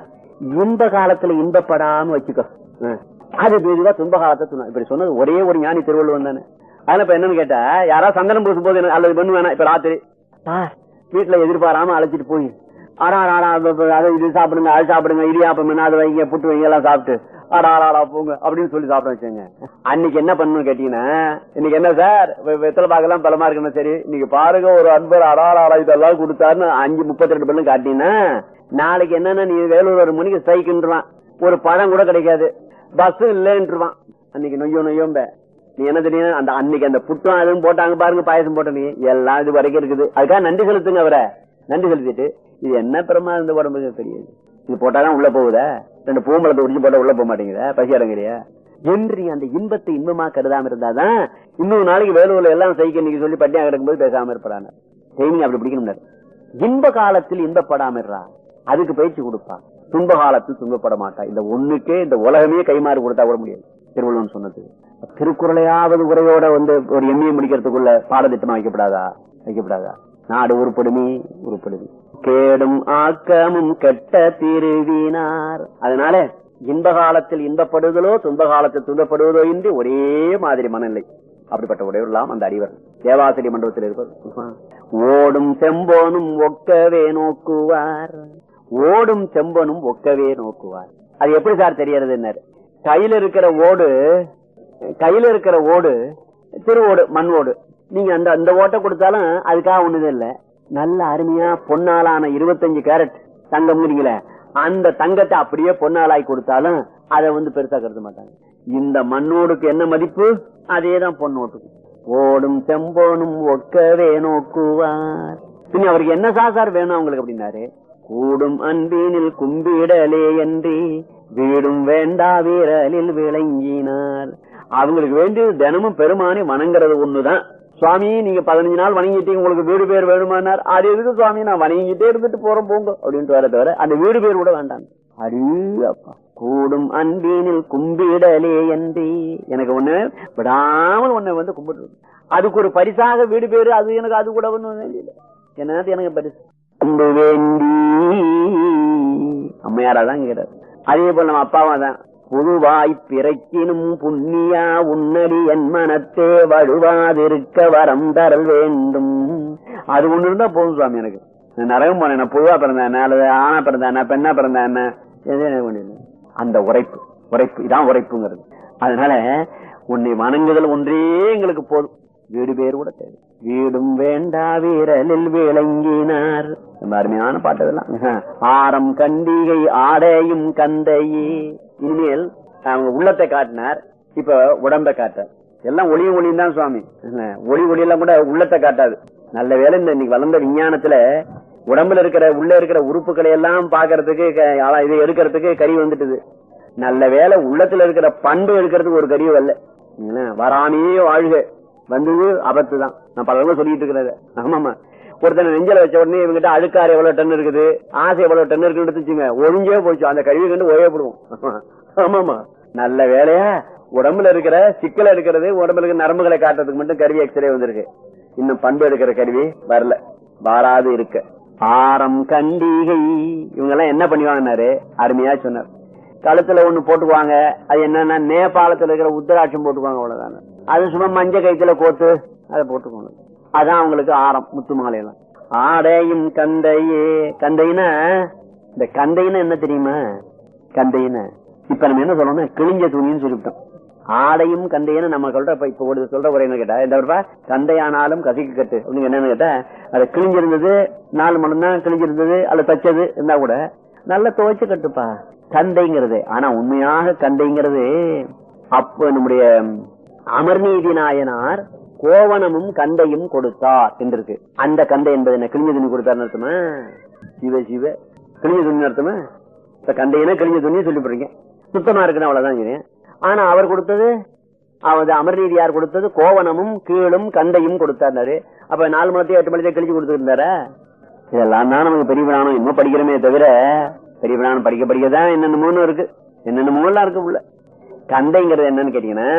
இன்ப காலத்துல இன்பப்படாம வச்சுக்கோ அஹ். அது இதுவா துன்ப காலத்தை சொன்ன இப்படி சொன்னது ஒரே ஒரு ஞானி திருவள்ளுவன் தானே அதனால இப்ப என்னன்னு கேட்டா யாராவது சந்தனம் பூசும் போது என்ன- அல்லது பண்ணு வேணாம் இப்ப ராத்திரி சார், வீட்டுல எதிர்பாராம அழைச்சிட்டு போய் ஆடா ஆடா அதை இது சாப்பிடுங்க அது சாப்பிடுங்க இடியாப்பம் என்ன அது வைங்க புட்டு வைங்க எல்லாம் சாப்பிட்டு ஆடா ஆடா போங்க அப்படின்னு சொல்லி சாப்பிட வச்சுங்க அன்னைக்கு என்ன பண்ணணும் கேட்டீங்கன்னா இன்னைக்கு என்ன சார் வெ- வெத்தலை பாக்கெல்லாம் பலமா இருக்குன்னு சரி இன்னைக்கு பாருங்க ஒரு அன்பர் அடாடா ஆடா இதெல்லாம் கொடுத்தாருன்னு அஞ்சு முப்பத்தி ரெண்டு பண்ணு காட்டீங்கன்னா நாளைக்கு என்னன்னா நீ வேலூர் ஒரு மணிக்கு ஸ்ட்ரைக்குன்றான் ஒரு பழம் கூட கிடைக்காது பஸ் இல்லைன்றுவான் அன்னைக்கு நொய்யோ நொய்யோம்ப நீ என்ன தெரியும் அந்த அன்னைக்கு அந்த புட்டும் அதுவும் போட்டாங்க பாருங்க பாயசம் போட்ட நீ எல்லாம் இது வரைக்கும் இருக்குது அதுக்காக நன்றி செலுத்துங்க அவரை நன்றி செலுத்திட்டு இது என்ன பெருமா இந்த உடம்புக்கு தெரியுது இது போட்டாதான் உள்ள போகுதா ரெண்டு பூம்பளத்தை உடிச்சு போட்டா உள்ள போக மாட்டேங்குதா பசி இறங்குறியா என்று நீ அந்த இன்பத்தை இன்பமா கருதாம இருந்தாதான் இன்னொரு நாளைக்கு வேலூர்ல எல்லாம் சைக்கிள் நீங்க சொல்லி பட்டியா கிடக்கும்போது பேசாம இருப்பாங்க செய்தி அப்படி பிடிக்கணும் இன்ப காலத்தில் இன்பப்படாம இருறா அதுக்கு பயிற்சி கொடுப்பா துன்ப காலத்தில் துன்பப்பட மாட்டா இந்த ஒண்ணுக்கே இந்த உலகமே கைமாறு கொடுத்தா கூட முடியாது திருவள்ளுவன் சொன்னது திருக்குறளையாவது உரையோட வந்து ஒரு எம்ஏ முடிக்கிறதுக்குள்ள பாடத்திட்டமா வைக்கப்படாதா வைக்கப்படாதா நாடு உருப்படுமே உருப்படுமே கேடும் ஆக்கமும் கெட்ட திருவினார் அதனால இன்ப காலத்தில் இன்பப்படுதலோ துன்ப காலத்தில் துன்பப்படுவதோ இன்றி ஒரே மாதிரி மனநிலை அப்படிப்பட்ட உடையவர்களாம் அந்த அறிவர் தேவாசிரி மண்டபத்தில் இருப்பது ஓடும் செம்போனும் ஒக்கவே நோக்குவார் ஓடும் செம்பனும் ஒக்கவே நோக்குவார் அது எப்படி சார் தெரியறது கையில இருக்கிற ஓடு கையில இருக்கிற ஓடு திருவோடு மண் ஓடு நீங்க அந்த அந்த ஓட்டை கொடுத்தாலும் அதுக்காக ஒண்ணுது இல்ல நல்ல அருமையா பொன்னாலான இருபத்தஞ்சு கேரட் தங்கம்ங்கிறீங்களே அந்த தங்கத்தை அப்படியே பொன்னாலாய் கொடுத்தாலும் அதை வந்து பெருசா கருத மாட்டாங்க இந்த மண்ணோடுக்கு என்ன மதிப்பு அதேதான் பொண்ணோட்டுக்கு ஓடும் செம்போனும் ஒக்கவே நோக்குவார் பின்ன அவருக்கு என்ன சாசார் வேணும் அவங்களுக்கு அப்படின்னாரு கூடும் அன்பினில் கும்பிடலே என்று வீடும் வேண்டா வீரலில் விளங்கினார் அவங்களுக்கு வேண்டியது தினமும் பெருமானி வணங்குறது ஒண்ணுதான் சுவாமி நீங்க பதினஞ்சு நாள் வணங்கிட்டீங்க உங்களுக்கு வீடு பேர் வேணுமானார் அது எதுக்கு சுவாமி நான் வணங்கிட்டே இருந்துட்டு போறோம் போங்க அப்படின்ட்டு வர தவிர அந்த வீடு பேர் கூட வேண்டாம் அரு அப்பா கூடும் அன்பினில் கும்பிடலே என்று எனக்கு ஒண்ணு விடாமல் ஒண்ணு வந்து கும்பிட்டு அதுக்கு ஒரு பரிசாக வீடு பேரு அது எனக்கு அது கூட ஒண்ணும் வேண்டியது என்னது எனக்கு பரிசு அன்பு வேண்டி அம்மையாரா தான் கேட்டார் அதே போல நம்ம அப்பாவா தான் புதுவாய் பிறக்கினும் புண்ணியா உன்னடி என் மனத்தே வழுவாதிருக்க வரம் தரல் வேண்டும் அது ஒண்ணு இருந்தா போதும் சுவாமி எனக்கு நரகம் போனேன் நான் பொதுவா பிறந்தேன் என்ன அல்லது ஆனா பிறந்தேன் பெண்ணா பிறந்தேன் என்ன எது எனக்கு ஒண்ணு இல்லை. அந்த உரைப்பு உரைப்பு இதான் உரைப்புங்கிறது அதனால உன்னை வணங்குதல் ஒன்றே எங்களுக்கு போதும் வீடு பேர் கூட தேவை வீடும் வேண்டா வீரலில் விளங்கினார் ரொம்ப அருமையான பாட்டு இதெல்லாம் ஆரம் கண்டிகை ஆடையும் கந்தையே இனிமேல் அவங்க உள்ளத்தை காட்டினார் இப்ப உடம்பை காட்டார் எல்லாம் ஒளியும் ஒளியும் தான் சுவாமி என்ன, ஒளி ஒளியெல்லாம் கூட உள்ளத்தை காட்டாது நல்ல வேளை இந்த இன்னைக்கு வளர்ந்த விஞ்ஞானத்துல உடம்புல இருக்கிற உள்ள இருக்கிற உறுப்புகளை எல்லாம் பாக்குறதுக்கு க- ஆளா- இது எடுக்கிறதுக்கு கறி வந்துட்டுது நல்ல வேளை உள்ளத்துல இருக்கிற பண்பு எடுக்கிறதுக்கு ஒரு கறி வரல என்ன, வராமையே வாழ்க வந்தது ஆபத்து தான் நான் பல தடவை சொல்லிட்டு இருக்கிறது ஆமாமா ஒருத்தனை நெஞ்சல வச்ச உடனே இவங்கிட்ட அழுக்காறு எவ்வளவு டன் இருக்குது ஆசை எவ்வளவு டன் இருக்குன்னு எடுத்துச்சுங்க ஒழிஞ்சே போச்சு அந்த கழிவு கண்டு ஓயப்படுவோம் ஆமாமா நல்ல வேலையா உடம்புல இருக்கிற சிக்கல இருக்கிறது உடம்புல இருக்கிற நரம்புகளை காட்டுறதுக்கு மட்டும் கருவி எக்ஸ்ரே வந்திருக்கு இன்னும் பண்பு எடுக்கிற கருவி வரல வாராது இருக்க ஆரம் கண்டிகை இவங்க எல்லாம் என்ன பண்ணுவாங்கன்னாரு அருமையா சொன்னார் கழுத்துல ஒண்ணு போட்டுக்குவாங்க அது என்னன்னா நேபாளத்துல இருக்கிற உத்தராட்சம் போட்டுக்குவாங்க அவ்வளவுதானே அது சும்மா மஞ்ச கைத்துல கோத்து அதை போட்டுக்கோங்க அதான் அவங்களுக்கு ஆரம் முத்து மாலையெல்லாம் ஆடையும் கந்தையே கந்தைன்னா இந்த கந்தைன்னா என்ன தெரியுமா கந்தைன்னு இப்ப நம்ம என்ன சொல்லணும் கிழிஞ்ச துணின்னு சொல்லிவிட்டோம் ஆடையும் கந்தைன்னு நம்ம சொல்ற இப்ப இப்ப ஒரு சொல்ற ஒரு என்ன கேட்டா இந்த கந்தையானாலும் கசிக்கு கட்டு அப்படின்னு என்னன்னு கேட்டா அது கிழிஞ்சிருந்தது நாலு மணி தான் கிழிஞ்சிருந்தது அல்ல தச்சது இருந்தா கூட நல்லா துவைச்சு கட்டுப்பா கந்தைங்கிறது ஆனா உண்மையாக கந்தைங்கிறது அப்ப நம்முடைய அமர்நீதி நாயனார் கோவணமும் கந்தையும் கொடுத்தார் என்றிருக்கு அந்த கந்தை என்பது என்ன கிழிஞ்ச துணி கொடுத்தாருன்னு அர்த்தமா சிவ சிவ கிழிஞ்ச துணி அர்த்தமா இப்ப கந்தையினா கிழிஞ்ச துணி சொல்லி போறீங்க சுத்தமா இருக்குன்னு அவ்வளவுதான் இது. ஆனா அவர் கொடுத்தது அவர் அமர்நீதி யார் கொடுத்தது கோவணமும் கீழும் கந்தையும் கொடுத்தாரு அப்ப நாலு மணத்தையும் எட்டு மணத்தையும் கிழிச்சு கொடுத்துருந்தாரா இதெல்லாம் தான் நமக்கு பெரிய பிராணம் இன்னும் படிக்கிறோமே தவிர பெரிய பிராணம் படிக்க படிக்க தான் என்னென்னமோன்னு இருக்கு என்னென்னமோ எல்லாம் இருக்கு உள்ள கந்தைங்கிறது என்னன்னு கேட்டீங்கன்னா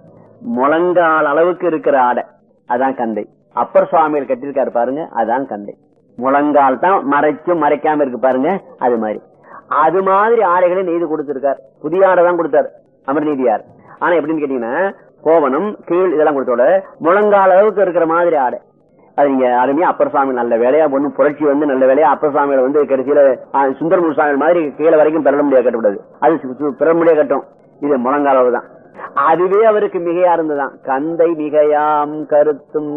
முழங்கால் அளவுக்கு இருக்கிற ஆடை அதான் கந்தை அப்பர் சுவாமிகள் கட்டிருக்காரு பாருங்க அதான் கந்தை முழங்கால் தான் மறைச்சும் மறைக்காம இருக்கு பாருங்க அது மாதிரி அது மாதிரி ஆடைகளை நெய்து கொடுத்திருக்கார் புதிய ஆடை தான் கொடுத்தாரு அமர்நீதியார் ஆனா எப்படின்னு கேட்டீங்கன்னா கோவணம் கீழ் இதெல்லாம் கொடுத்தோட முழங்கால் அளவுக்கு இருக்கிற மாதிரி ஆடை அது நீங்க அருமையா அப்பர் சுவாமி நல்ல வேலையா பொண்ணு புரட்சி வந்து நல்ல வேலையா அப்பர் சுவாமிகளை வந்து கடைசியில ஆ, சுந்தரமூர் சுவாமி மாதிரி கீழே வரைக்கும் பெற முடியாது கட்டக்கூடாது அது சு- சு- பெற முடியாது கட்டும் இது முழங்கால் அளவு தான் அதுவே அவருக்கு மிகையா இருந்ததுதான் கந்தை மிகையாம் கருத்தும்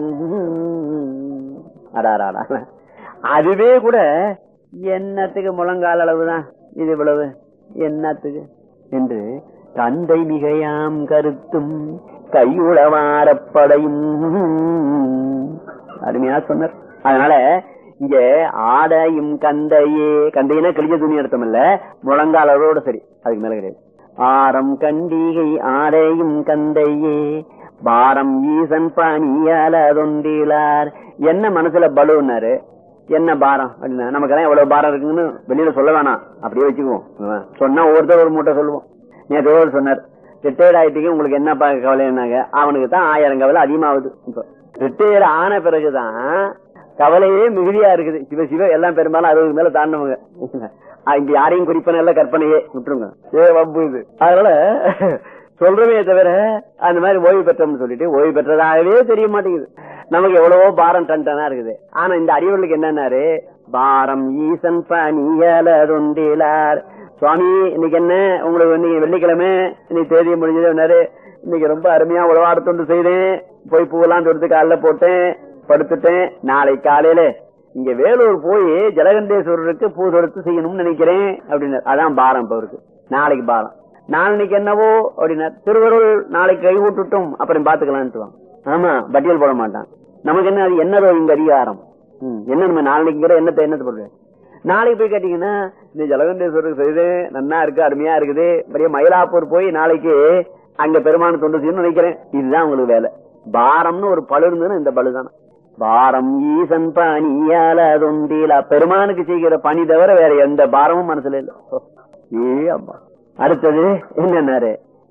அடாராடா அதுவே கூட என்னத்துக்கு முழங்கால் அளவுதான் இது இவ்வளவு என்னத்துக்கு என்று தந்தை மிகையாம் கருத்தும் கையுளவாரப்படையும் அருமையா சொன்னார் அதனால இங்க ஆடையும் கந்தையே கந்தையினா கிழிஞ்ச துணி அர்த்தம் இல்ல முழங்காலரோட சரி அதுக்கு மேல கிடையாது ஆரம் கண்டிகை ஆடையும் கந்தையே பாரம் ஈசன் பணியாலதொண்டிலார் என்ன மனசுல பலுன்னாரு என்ன பாரம் அப்படின்னா நமக்கெல்லாம் எவ்வளவு பாரம் இருக்குன்னு வெளியில சொல்ல வேணாம் அப்படியே வச்சுக்குவோம் சொன்னா ஒவ்வொருத்தர் ஒரு மூட்டை சொல்லுவோம் நேற்று ஒரு சொன்னார் ரிட்டையர்ட் ஆயிட்டீங்க உங்களுக்கு என்ன பா- கவலைன்னாங்க அவனுக்கு தான் ஆயிரம் கவலை அதிகமாகுது இப்போ ரிட்டையர்ட் ஆன பிறகுதான் கவலையே மிகுதியா இருக்குது சிவ சிவ எல்லாம் பெரும்பாலும் அறுபது மேல தாண்டவங்க இங்க யாரையும் குறிப்பன எல்லாம் கற்பனையே விட்டுருங்க ஏ வம்பு இது அதனால சொல்றவே தவிர அந்த மாதிரி ஓய்வு பெற்றோம்னு சொல்லிட்டு ஓய்வு பெற்றதாகவே தெரிய மாட்டேங்குது நமக்கு எவ்வளவோ பாரம் டன் டனா இருக்குது ஆனா இந்த அறிவர்களுக்கு என்னன்னாரு பாரம் ஈசன் பணியலதொண்டிலார் சுவாமி இன்னைக்கு என்ன உங்களுக்கு இன்னைக்கு வெள்ளிக்கிழமை இன்னைக்கு தேதி முடிஞ்சது இன்னைக்கு ரொம்ப அருமையா உழவாட தொண்டு செய்தேன் போய் பூவெல்லாம் தொடுத்து காலைல போட்டேன் படுத்துட்டேன் நாளை காலையில இங்க வேலூர் போய் ஜலகண்டேஸ்வரருக்கு பூ தொடுத்து செய்யணும்னு நினைக்கிறேன் அப்படின்னாரு அதான் பாரம் இப்ப இருக்கு நாளைக்கு பாரம் நாளைக்கு என்னவோ அப்படின்னாரு திருவருள் நாளைக்கு கை விட்டுட்டும் அப்புறம் பாத்துக்கலான்ட்டு ஆமா பட்டியல் போட மாட்டான் நமக்கு என்ன அது என்னதோ இங்க அதிகாரம் ம், என்ன நம்ம நாளைக்குங்கிற என்னத்தை என்னத்தை போடுறது நாளைக்கு போய் கேட்டீங்கன்னா இந்த ஜலகண்டேஸ்வரருக்கு செய்து நன்னா இருக்கு அருமையா இருக்குது பெரிய மயிலாப்பூர் போய் நாளைக்கு அங்க பெருமான தொண்டு செய்யணும்னு நினைக்கிறேன் இதுதான் உங்களுக்கு வேலை பாரம்னு ஒரு பழு இருந்ததுன்னா இந்த பழு தானே பாரம் ஈசன் பணியால தொண்டில பெருமானுக்கு செய்கிற பணி தவிர வேற எந்த பாரமும் மனசுல இல்ல ஏ அம்மா அடுத்தது என்னன்னாரு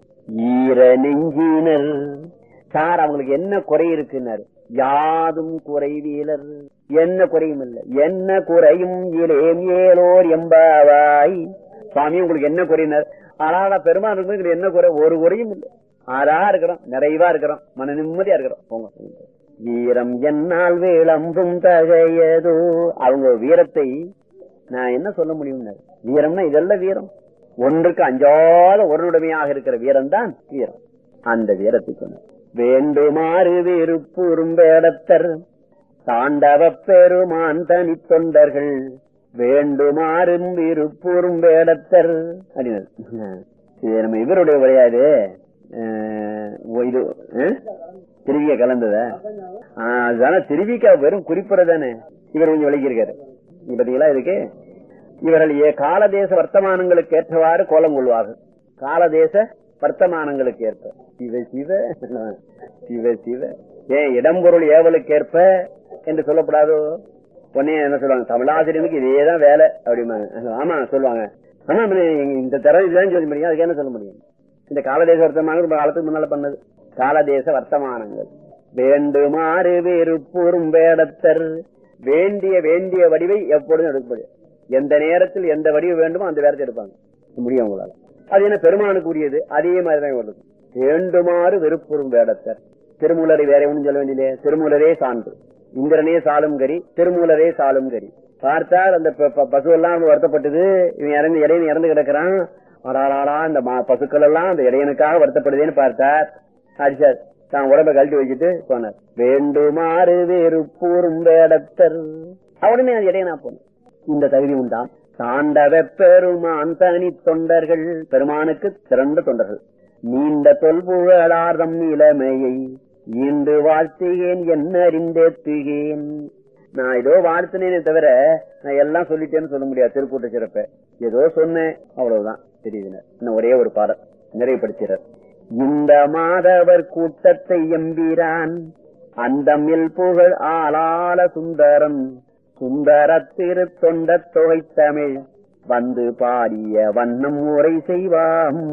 ஈர நெஞ்சினர் சார் அவங்களுக்கு என்ன குறை இருக்குன்னாரு யாதும் குறைவீலர் என்ன குறையும் இல்ல என்ன குறையும் இலேம் ஏலோர் எம்பாவாய் சுவாமி உங்களுக்கு என்ன குறையினர் ஆனா பெருமாள் இருக்கும்போது என்ன குறை ஒரு குறையும் இல்லை ஆறா இருக்கிறோம் நிறைவா இருக்கிறோம் மன நிம்மதியா இருக்கிறோம் போங்க வீரம் என்னால் விளம்பும் தகையதோ அவங்க வீரத்தை நான் என்ன சொல்ல முடியும் வீரம்னா இதெல்லாம் வீரம் ஒன்றுக்கு அஞ்சாத ஒருடைமையாக இருக்கிற வீரம் தான் வீரம் அந்த வீரத்தை சொன்ன வேண்டுமாறு விருப்புறும் வேடத்தர் தாண்டவ பெருமான் தனி தொண்டர்கள் வேண்டுமாறும் விருப்புறும் வேடத்தர் அப்படின்னாரு இது நம்ம இவருடைய விளையாது இது அஹ், திருவிக கலந்தத அதுதானே திருவிக்கா வெறும் குறிப்புற தானே இவர் கொஞ்சம் விளக்கியிருக்காரு நீ பாத்தீங்களா இதுக்கு இவர்கள் ஏ காலதேச வர்த்தமானங்களுக்கு ஏற்றவாறு கோலம் கொள்வார்கள் காலதேச வர்த்தமானங்களுக்கு ஏற்ப சிவ சிவ சிவ சிவ ஏன் இடம்பொருள் ஏவலுக்கு ஏற்ப என்று சொல்லப்படாதோ உடனே என்ன சொல்லுவாங்க தமிழாசிரியனுக்கு இதேதான் வேலை அப்படிம்பாங்க ஆமா சொல்லுவாங்க ஆனா அப்ப இந்த தரம் இதுதான் சொல்ல முடியும் அதுக்கு என்ன சொல்ல முடியும் இந்த காலதேச வர்த்தமானம் ரொம்ப காலத்துக்கு முன்னால பண்ணது காலதேச வர்த்தமானங்கள் வேண்டுமாறு வெறுப்புறும் வேடத்தர் வேண்டிய வேண்டிய வடிவை எப்பொழுதும் எடுக்கப்படும் எந்த நேரத்தில் எந்த வடிவு வேண்டுமோ அந்த வேரத்தை எடுப்பாங்க முடியும் உங்களால அது என்ன பெருமானுக்கு உரியது அதே மாதிரிதான் வருது வேண்டுமாறு வெறுப்புறும் வேடத்தர் திருமூலரை வேற ஒண்ணும் சொல்ல வேண்டியது திருமூலரே சான்று இந்திரனே சாலும் கரி திருமூலரே சாலும் கரி பார்த்தால் அந்த ப- ப- பசு எல்லாம் வருத்தப்பட்டது இவன் இறந்து இடையன் இறந்து கிடக்கிறான் ஆடாடா இந்த மா- பசுக்கள் எல்லாம் அந்த இடையனுக்காக வருத்தப்படுதேன்னு பார்த்தார் அடிச்சார் தான் உடம்ப கழட்டி வச்சுட்டு போனார் வேண்டுமாறு வெறுப்பூரும் வேடத்தர் உடனே அது இடையனா போனார் இந்த தகுதி உண்டாம் தாண்டவ பெருமான் தனி தொண்டர்கள் பெருமானுக்கு சிறந்த தொண்டர்கள் நீண்ட தொல்புகழார்தம் இளமையை ஈண்டு வாழ்த்துகேன் என்ன அறிந்தேத்துகேன் நான் ஏதோ வாழ்த்தினேனே தவிர நான் எல்லாம் சொல்லிட்டேன்னு சொல்ல முடியாது திருக்கூட்ட சிறப்ப ஏதோ சொன்னேன் அவ்வளவுதான் தெரியுதுங்க இன்னும் ஒரே ஒரு பாடல் நிறைவுபடுத்துகிறார் இந்த மாதவர் கூட்டத்தை எம்பிரான் அந்தமில் புகழ் ஆளால சுந்தரன் சுந்தர திரு தொண்ட தொகை தமிழ் வந்து பாடிய வண்ணம் உரை செய்வாம்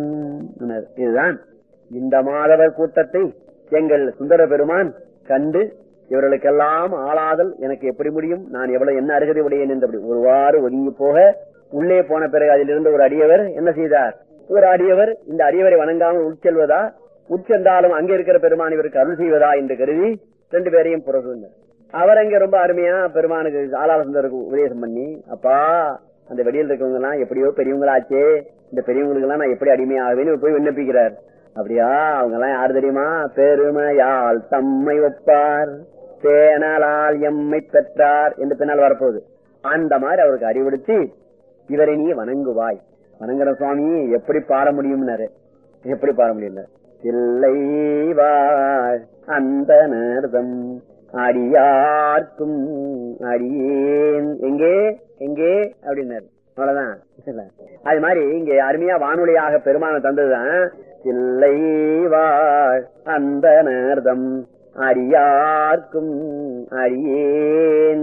இதுதான் இந்த மாதவர் கூட்டத்தை எங்கள் சுந்தர பெருமான் கண்டு இவர்களுக்கெல்லாம் ஆளாதல் எனக்கு எப்படி முடியும் நான் எவ்வளவு என்ன அருகதை உடையேன் என்று அப்படி ஒருவாறு ஒதுங்கி போக உள்ளே போன பிறகு அதிலிருந்து ஒரு அடியவர் என்ன செய்தார் ஒரு அடியவர் இந்த அடியவரை வணங்காமல் உட்செல்வதா உட்சென்றாலும் அங்கே இருக்கிற பெருமான் இவருக்கு அருள் செய்வதா என்று கருதி ரெண்டு பேரையும் புறகுந்தார் அவர் அங்க ரொம்ப அருமையா பெருமானுக்கு ஆளாள சுந்தருக்கு உபதேசம் பண்ணி அப்பா அந்த வெளியில் இருக்கவங்க எல்லாம் எப்படியோ பெரியவங்களாச்சே இந்த பெரியவங்களுக்கு எல்லாம் நான் எப்படி அடிமையாகவேன்னு போய் விண்ணப்பிக்கிறார் அப்படியா அவங்க எல்லாம் யாரு தெரியுமா பெருமையால் தம்மை ஒப்பார் பேணலால் எம்மை பெற்றார் என்று பின்னால் வரப்போகுது அந்த மாதிரி அவருக்கு அறிவுறுத்தி இவரை நீ வணங்குவாய் வணங்குற சுவாமி எப்படி பாட முடியும்னாரு எப்படி பாட முடியல இல்லை வாழ் அந்த நேர்தம் அடியார்க்கும் அடியேன் எங்கே எங்கே அப்படின்னாரு அவ்வளவுதான் இல்ல. அது மாதிரி இங்க அருமையா வானொலியாக பெருமான தந்ததுதான் இல்லை வாழ் அந்த நேர்தம் அடியார்க்கும் அடியேன்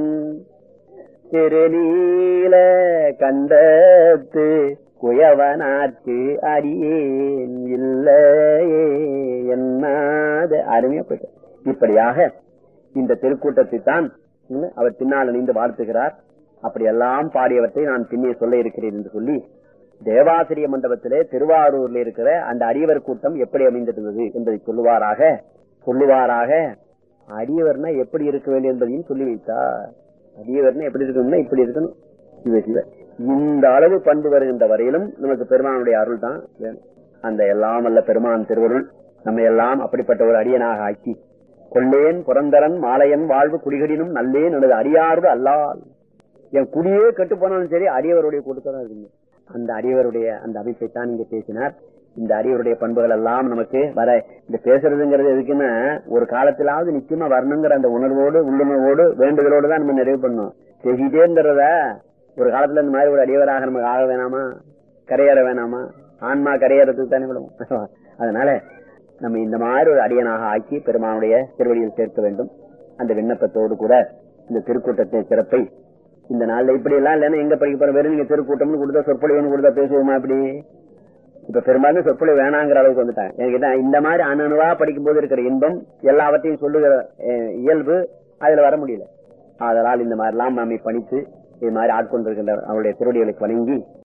திருநீல கண்டத்து குயவனாற்கு அடியேன் இல்லையே என்னாத அருமையா போயிட்டு இப்படியாக இந்த திருக்கூட்டத்தை தான் ம், அவர் பின்னால் இணைந்து வாழ்த்துகிறார் அப்படியெல்லாம் பாடியவற்றை நான் பின்னே சொல்ல இருக்கிறேன் என்று சொல்லி தேவாசிரிய மண்டபத்திலே திருவாரூர்ல இருக்கிற அந்த அடியவர் கூட்டம் எப்படி அமைந்திருந்தது என்பதை சொல்லுவாராக சொல்லுவாராக அடியவர்னா எப்படி இருக்க வேண்டும் என்பதையும் சொல்லி வைத்தார் அடியவர்னா எப்படி இருக்கணும்னா இப்படி இருக்கணும் சிவ சிவ இந்த அளவு பண்பு வருகின்ற வரையிலும் நமக்கு பெருமானுடைய அருள் தான் வேணும் அந்த எல்லாம் அல்ல பெருமான் திருவருள் நம்ம எல்லாம் அப்படிப்பட்ட ஒரு அடியனாக ஆக்கி கொள்ளேன் புரந்தரன் மாலையன் வாழ்வு குடிகடினும் நல்லேன் எனது அடியாரோடு அல்லால் என் குடியே கெட்டு போனாலும் சரி அடியவருடைய கூட்டத்தான் இருக்குங்க அந்த அடியவருடைய அந்த அமைப்பை தான் இங்க பேசினார் இந்த அடியவருடைய பண்புகள் எல்லாம் நமக்கு வர இந்த பேசுறதுங்கிறது எதுக்குன்னா ஒரு காலத்திலாவது நிச்சயமா வரணுங்கிற அந்த உணர்வோடு உள்ளுணர்வோடு வேண்டுதலோடு தான் நம்ம நிறைவு பண்ணணும் பேசிட்டே இருந்துறத ஒரு காலத்துல இந்த மாதிரி ஒரு அடியவராக நமக்கு ஆக வேணாமா கரையேற வேணாமா ஆன்மா கரையேறதுக்கு தானே விடும் அதனால நம்ம இந்த மாதிரி ஒரு அடியனாக ஆக்கி பெருமானுடைய திருவடியில் சேர்க்க வேண்டும் அந்த விண்ணப்பத்தோடு கூட இந்த திருக்கூட்டத்தின் சிறப்பை இந்த நாள்ல இப்படி எல்லாம் இல்லைன்னா எங்க படிக்க போறோம் வெறும் நீங்க திருக்கூட்டம்னு கொடுத்தா சொற்பொழிவுன்னு கொடுத்தா பேசுவோமா இப்படி இப்ப பெரும்பாலும் சொற்பொழிவு வேணாங்கிற அளவுக்கு வந்துட்டாங்க என்கிட்ட இந்த மாதிரி அணுவா படிக்கும் போது இருக்கிற இன்பம் எல்லாவற்றையும் சொல்லுகிற அஹ், இயல்பு அதுல வர முடியல அதனால் இந்த மாதிரி எல்லாம் நம்மை பணித்து இது மாதிரி ஆட்கொண்டிருக்கின்ற அவருடைய திருவடிகளுக்கு வணங்கி